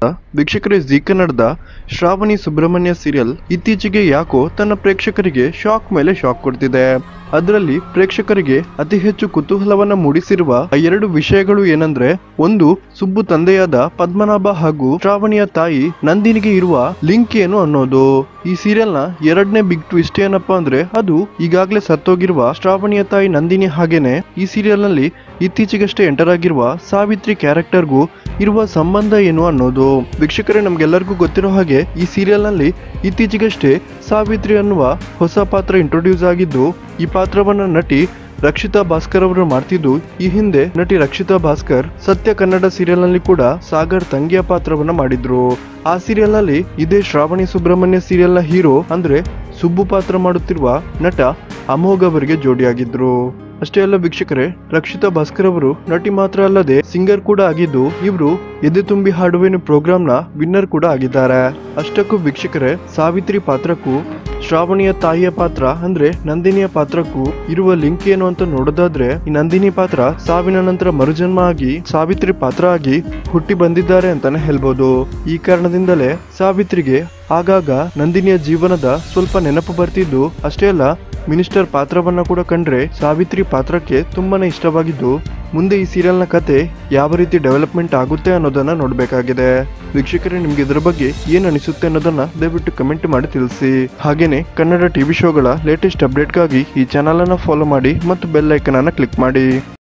ವೀಕ್ಷಕರೇ ಜಿ ಕನ್ನಡದ ಶ್ರಾವಣಿ ಸುಬ್ರಹ್ಮಣ್ಯ ಸೀರಿಯಲ್ ಇತ್ತೀಚೆಗೆ ಯಾಕೋ ತನ್ನ ಪ್ರೇಕ್ಷಕರಿಗೆ ಶಾಕ್ ಮೇಲೆ ಶಾಕ್ ಕೊಡ್ತಿದೆ ಅದರಲ್ಲಿ ಪ್ರೇಕ್ಷಕರಿಗೆ ಅತಿ ಹೆಚ್ಚು ಕುತೂಹಲವನ್ನ ಮೂಡಿಸಿರುವ ಆ ಎರಡು ವಿಷಯಗಳು ಏನಂದ್ರೆ ಒಂದು ಸುಬ್ಬು ತಂದೆಯಾದ ಪದ್ಮನಾಭ ಹಾಗೂ ಶ್ರಾವಣಿಯ ತಾಯಿ ನಂದಿನಿಗೆ ಇರುವ ಲಿಂಕ್ ಏನು ಅನ್ನೋದು ಈ ಸೀರಿಯಲ್ ನ ಎರಡನೇ ಬಿಗ್ ಟ್ವಿಸ್ಟ್ ಏನಪ್ಪಾ ಅಂದ್ರೆ ಅದು ಈಗಾಗಲೇ ಸತ್ತೋಗಿರುವ ಶ್ರಾವಣಿಯ ತಾಯಿ ನಂದಿನಿ ಹಾಗೇನೆ ಈ ಸೀರಿಯಲ್ ನಲ್ಲಿ ಇತ್ತೀಚೆಗಷ್ಟೇ ಎಂಟರ್ ಆಗಿರುವ ಸಾವಿತ್ರಿ ಕ್ಯಾರೆಕ್ಟರ್ಗೂ ಇರುವ ಸಂಬಂಧ ಏನು ಅನ್ನೋದು ವೀಕ್ಷಕರೇ ನಮ್ಗೆಲ್ಲರಿಗೂ ಗೊತ್ತಿರೋ ಹಾಗೆ ಈ ಸೀರಿಯಲ್ ನಲ್ಲಿ ಇತ್ತೀಚೆಗಷ್ಟೇ ಸಾವಿತ್ರಿ ಅನ್ನುವ ಹೊಸ ಪಾತ್ರ ಇಂಟ್ರೊಡ್ಯೂಸ್ ಆಗಿದ್ದು ಈ ಪಾತ್ರವನ್ನ ನಟಿ ರಕ್ಷಿತಾ ಭಾಸ್ಕರ್ ಅವರು ಮಾಡ್ತಿದ್ದು ಈ ಹಿಂದೆ ನಟಿ ರಕ್ಷಿತಾ ಭಾಸ್ಕರ್ ಸತ್ಯ ಕನ್ನಡ ಸೀರಿಯಲ್ ನಲ್ಲಿ ಕೂಡ ಸಾಗರ್ ತಂಗಿಯ ಪಾತ್ರವನ್ನ ಮಾಡಿದ್ರು ಆ ಸೀರಿಯಲ್ ನಲ್ಲಿ ಇದೇ ಶ್ರಾವಣಿ ಸುಬ್ರಹ್ಮಣ್ಯ ಸೀರಿಯಲ್ ನ ಹೀರೋ ಅಂದ್ರೆ ಸುಬ್ಬು ಪಾತ್ರ ಮಾಡುತ್ತಿರುವ ನಟ ಅಮೋಘ್ ಅವರಿಗೆ ಜೋಡಿಯಾಗಿದ್ರು ಅಷ್ಟೇ ಅಲ್ಲ ವೀಕ್ಷಕರೇ ರಕ್ಷಿತಾ ಭಾಸ್ಕರ್ ಅವರು ನಟಿ ಮಾತ್ರ ಅಲ್ಲದೆ ಸಿಂಗರ್ ಕೂಡ ಆಗಿದ್ದು ಇವರು ಎದೆ ತುಂಬಿ ಹಾಡುವೆನು ಪ್ರೋಗ್ರಾಂನ ವಿನ್ನರ್ ಕೂಡ ಆಗಿದ್ದಾರೆ ಅಷ್ಟಕ್ಕೂ ವೀಕ್ಷಕರೇ ಸಾವಿತ್ರಿ ಪಾತ್ರಕ್ಕೂ ಶ್ರಾವಣಿಯ ತಾಯಿಯ ಪಾತ್ರ ಅಂದ್ರೆ ನಂದಿನಿಯ ಪಾತ್ರಕ್ಕೂ ಇರುವ ಲಿಂಕ್ ಏನು ಅಂತ ನೋಡೋದಾದ್ರೆ ಈ ನಂದಿನಿ ಪಾತ್ರ ಸಾವಿನ ನಂತರ ಮರುಜನ್ಮ ಆಗಿ ಸಾವಿತ್ರಿ ಪಾತ್ರ ಆಗಿ ಹುಟ್ಟಿ ಬಂದಿದ್ದಾರೆ ಅಂತಾನೆ ಹೇಳ್ಬೋದು ಈ ಕಾರಣದಿಂದಲೇ ಸಾವಿತ್ರಿಗೆ ಆಗಾಗ ನಂದಿನಿಯ ಜೀವನದ ಸ್ವಲ್ಪ ನೆನಪು ಬರ್ತಿದ್ದು ಅಷ್ಟೇ ಅಲ್ಲ ಮಿನಿಸ್ಟರ್ ಪಾತ್ರವನ್ನ ಕೂಡ ಕಂಡ್ರೆ ಸಾವಿತ್ರಿ ಪಾತ್ರಕ್ಕೆ ತುಂಬಾನೇ ಇಷ್ಟವಾಗಿದ್ದು ಮುಂದೆ ಈ ಸೀರಿಯಲ್ನ ಕತೆ ಯಾವ ರೀತಿ ಡೆವಲಪ್ಮೆಂಟ್ ಆಗುತ್ತೆ ಅನ್ನೋದನ್ನ ನೋಡಬೇಕಾಗಿದೆ ವೀಕ್ಷಕರೇ ನಿಮ್ಗೆ ಇದರ ಬಗ್ಗೆ ಏನ್ ಅನಿಸುತ್ತೆ ಅನ್ನೋದನ್ನ ದಯವಿಟ್ಟು ಕಮೆಂಟ್ ಮಾಡಿ ತಿಳಿಸಿ ಹಾಗೇನೆ ಕನ್ನಡ ಟಿವಿ ಶೋಗಳ ಲೇಟೆಸ್ಟ್ ಅಪ್ಡೇಟ್ಗಾಗಿ ಈ ಚಾನಲ್ ಅನ್ನ ಫಾಲೋ ಮಾಡಿ ಮತ್ತು ಬೆಲ್ ಐಕನ್ ಅನ್ನ ಕ್ಲಿಕ್ ಮಾಡಿ